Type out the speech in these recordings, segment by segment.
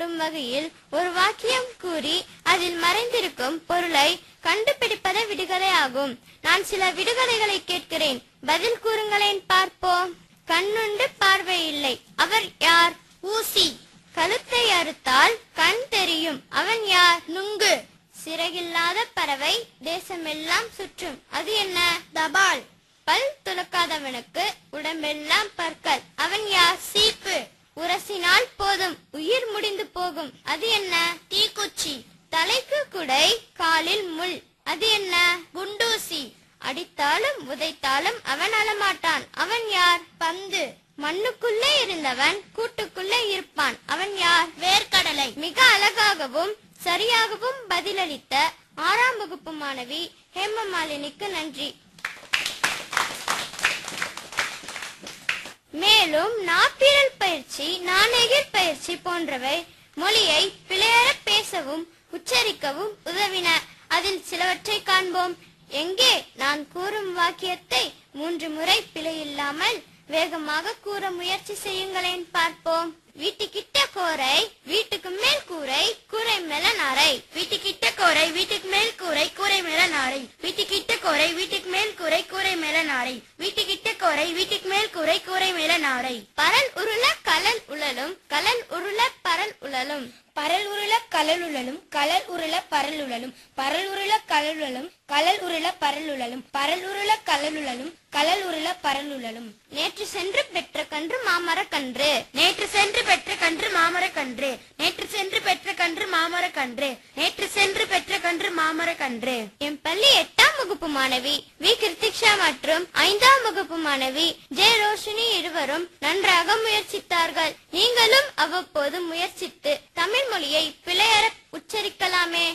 கொள்ளும் வகையில் ஒரு வாக்கியம் கூறி அதில் மறைந்திருக்கும் பொருளை கண்டுபிடிப்பதே விடுகதை ஆகும் நான் சில விடுகதைகளை கேட்கிறேன் பதில் கூறுங்களேன் பார்ப்போம் கண்ணுண்டு பார்வை இல்லை அவர் யார் ஊசி கழுத்தை அறுத்தால் கண் தெரியும் அவன் யார் நுங்கு சிறகில்லாத பறவை தேசமெல்லாம் சுற்றும் அது என்ன தபால் பல் துலக்காதவனுக்கு உடம்பெல்லாம் பற்கள் அவன் யார் சீப்பு உரசினால் போதும் உயிர் முடிந்து போகும் அது என்ன தீக்குச்சி தலைக்கு குடை காலில் முள் அது என்ன குண்டூசி அடித்தாலும் உதைத்தாலும் அவன் அழமாட்டான் அவன் யார் பந்து மண்ணுக்குள்ளே இருந்தவன் கூட்டுக்குள்ளே இருப்பான் அவன் யார் வேர்க்கடலை மிக அழகாகவும் சரியாகவும் பதிலளித்த ஆறாம் வகுப்பு மாணவி ஹேமமாலினிக்கு நன்றி மேலும் நாப்பிரல் பயிற்சி நாணெகிர் பயிற்சி போன்றவை மொழியை பிழையற பேசவும் உச்சரிக்கவும் உதவின அதில் சிலவற்றை காண்போம் எங்கே நான் கூறும் வாக்கியத்தை மூன்று முறை பிழையில்லாமல் வேகமாக கூற முயற்சி செய்யுங்களேன் பார்ப்போம் வீட்டுக்கிட்ட கோரை வீட்டுக்கு மேல் கூரை கூரை மேல நாரை வீட்டுக்கிட்ட கோரை வீட்டுக்கு மேல் கூரை கூரை மேல நாரை வீட்டுக்கிட்ட கோரை வீட்டுக்கு மேல் கூரை கூரை மேல நாரை வீட்டுக்கிட்ட கோரை வீட்டுக்கு மேல் கூரை கூரை மேல நாரை பரல் உருள கலல் உழலும் கலல் உருள பரல் உழலும் பரல் உருள கலல் உழலும் கலல் உருள பரல் உழலும் பரல் உருள கலல் உழலும் கலல் உருள பரல் உழலும் பரல் உருள கலல் உழலும் கலல் உருள பரல் உழலும் நேற்று சென்று பெற்ற கன்று மாமரக் கன்று நேற்று சென்று பெற்ற கன்று மாமரக் கன்று நேற்று சென்று பெற்ற கன்று மாமரக் கன்று நேற்று சென்று பெற்ற கன்று மாமரக் கன்று என் பள்ளி எட்டாம் வகுப்பு மாணவி வி கிருத்திக்ஷா மற்றும் ஐந்தாம் வகுப்பு மாணவி ஜெய ரோஷினி இருவரும் நன்றாக முயற்சித்தார்கள் நீங்களும் அவ்வப்போது முயற்சித்து தமிழ் மொழியை பிழையற உச்சரிக்கலாமே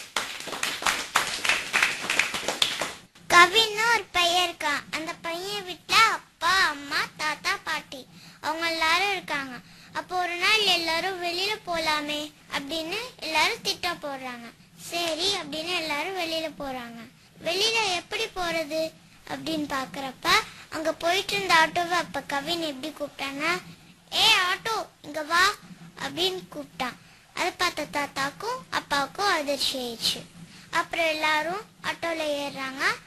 கவின்னு ஒரு பையன் இருக்கான் அந்த பையன் வீட்டுல அப்பா அம்மா தாத்தா பாட்டி அவங்க எல்லாரும் இருக்காங்க அப்போ ஒரு நாள் எல்லாரும் வெளியில போலாமே அப்படின்னு எல்லாரும் திட்டம் போடுறாங்க சரி அப்படின்னு எல்லாரும் வெளியில போறாங்க வெளியில எப்படி போறது அப்படின்னு பாக்குறப்ப அங்க போயிட்டு இருந்த ஆட்டோவை அப்ப கவின் எப்படி கூப்பிட்டான்னா ஏ ஆட்டோ இங்க வா அப்படின்னு கூப்பிட்டான் அதை பார்த்த தாத்தாக்கும் அப்பாவுக்கும் அதிர்ச்சி ஆயிடுச்சு அப்புறம் எல்லாரும் ஆட்டோல ஏறுறாங்க